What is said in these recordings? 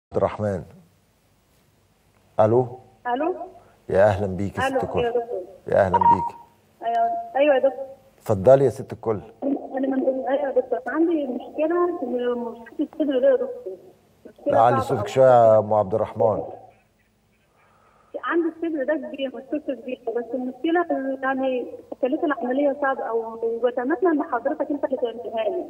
عبد الرحمن الو الو يا اهلا بيك يا الو ست الكل ايوه يا دكتور يا اهلا بيك ايوه ايوه يا دكتور اتفضلي يا ست الكل انا من ايوه يا دكتور عندي مشكله في مشكله الصدر ده يا دكتور مشكله علي صعبة صوتك أوي. شويه يا ام عبد الرحمن عندي الصدر ده كبير مشكلته كبيره بس المشكله يعني تكاليف العمليه صعبه او وبتمنى ان حضرتك انت اللي تعملها لي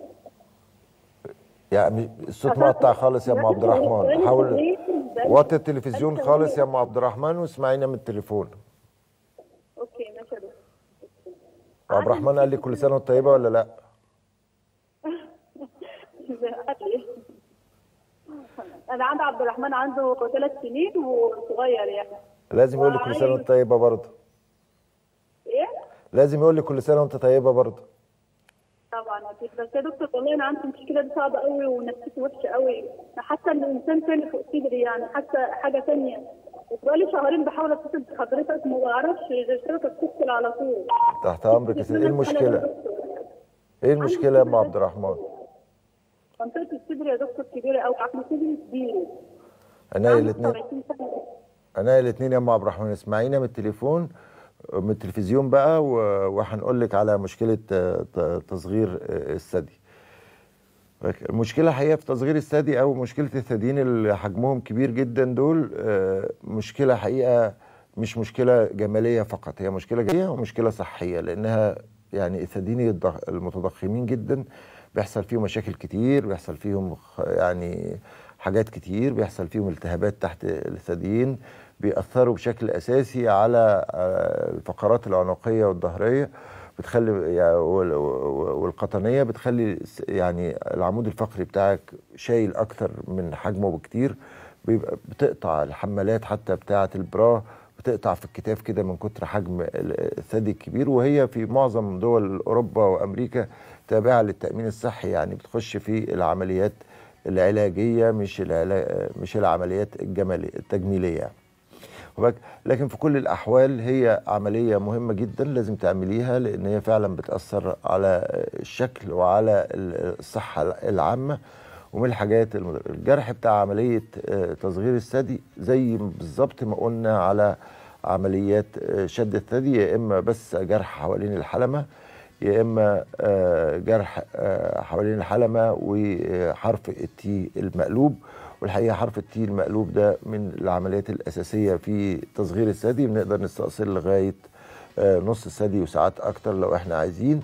يعني الصوت مقطع خالص يا ام عبد الرحمن حاول وطي التلفزيون خالص يا ام عبد الرحمن واسمعينا من التليفون اوكي ماشي يا دكتور عبد الرحمن قال لي كل سنه وانت طيبه ولا لا انا عندي عبد الرحمن عنده ثلاث سنين وصغير يعني لازم يقول لي كل سنه وانت طيبه برضه ايه لازم يقول لي كل سنه وانت طيبه برضه طبعا اكيد بس يا دكتور والله انا عندي المشكله دي صعبه قوي ونفسيتي وحشه قوي حاسه ان الانسان تاني فوق صدري يعني حاسه حاجه ثانيه بقالي شهرين بحاول اتصل بحضرتك ما بعرفش الشبكه بتفصل على طول تحت امرك يا ست ايه المشكله ايه المشكله يا ام عبد الرحمن منطقه الصدر يا دكتور كبيره قوي عقل صدري كبير انا عندي الاثنين 29 سنه انا الاثنين يا ام عبد الرحمن اسمعينا من التليفون من التلفزيون بقى و- وهنقول لك على مشكله آه، ت- تصغير آه، الثدي المشكله حقيقه في تصغير الثدي او مشكله الثديين اللي حجمهم كبير جدا دول آه، مشكله حقيقه مش مشكله جماليه فقط هي مشكله جماليه ومشكله صحيه لانها يعني الثديين الضخ- المتضخمين جدا بيحصل فيهم مشاكل كتير بيحصل فيهم خ- يعني حاجات كتير بيحصل فيهم التهابات تحت الثديين بيأثروا بشكل أساسي على آه، الفقرات العنقية والظهرية بتخلي يعني وال- والقطنية بتخلي س- يعني العمود الفقري بتاعك شايل أكتر من حجمه بكتير بيبقى بتقطع الحمالات حتى بتاعة البرا بتقطع في الكتاف كده من كتر حجم ال- الثدي الكبير وهي في معظم دول أوروبا وأمريكا تابعة للتأمين الصحي يعني بتخش في العمليات العلاجية مش العلا... مش العمليات الجمالية التجميلية يعني. واخد بالك؟ لكن في كل الأحوال هي عملية مهمة جدا لازم تعمليها لأن هي فعلا بتأثر على الشكل وعلى الصحة العامة ومن الحاجات الم- الجرح بتاع عملية آه، تصغير الثدي زي بالظبط ما قلنا على عمليات آه، شد الثدي يا إما بس جرح حوالين الحلمة يا إما آه، جرح آه، حوالين الحلمة وحرف التي المقلوب والحقيقه حرف التي المقلوب ده من العمليات الاساسيه في تصغير الثدي بنقدر نستأصل لغايه آه، نص الثدي وساعات اكتر لو احنا عايزين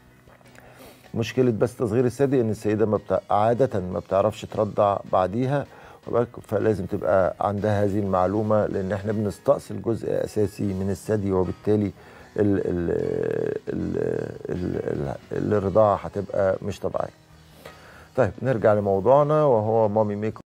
مشكله بس تصغير الثدي ان السيده ما بتاع عاده ما بتعرفش ترضع بعديها واخد بالك؟ فلازم تبقى عندها هذه المعلومه لان احنا بنستأصل جزء اساسي من الثدي وبالتالي ال ال ال ال ال الرضاعه هتبقى مش طبيعيه. طيب نرجع لموضوعنا وهو مامي ميك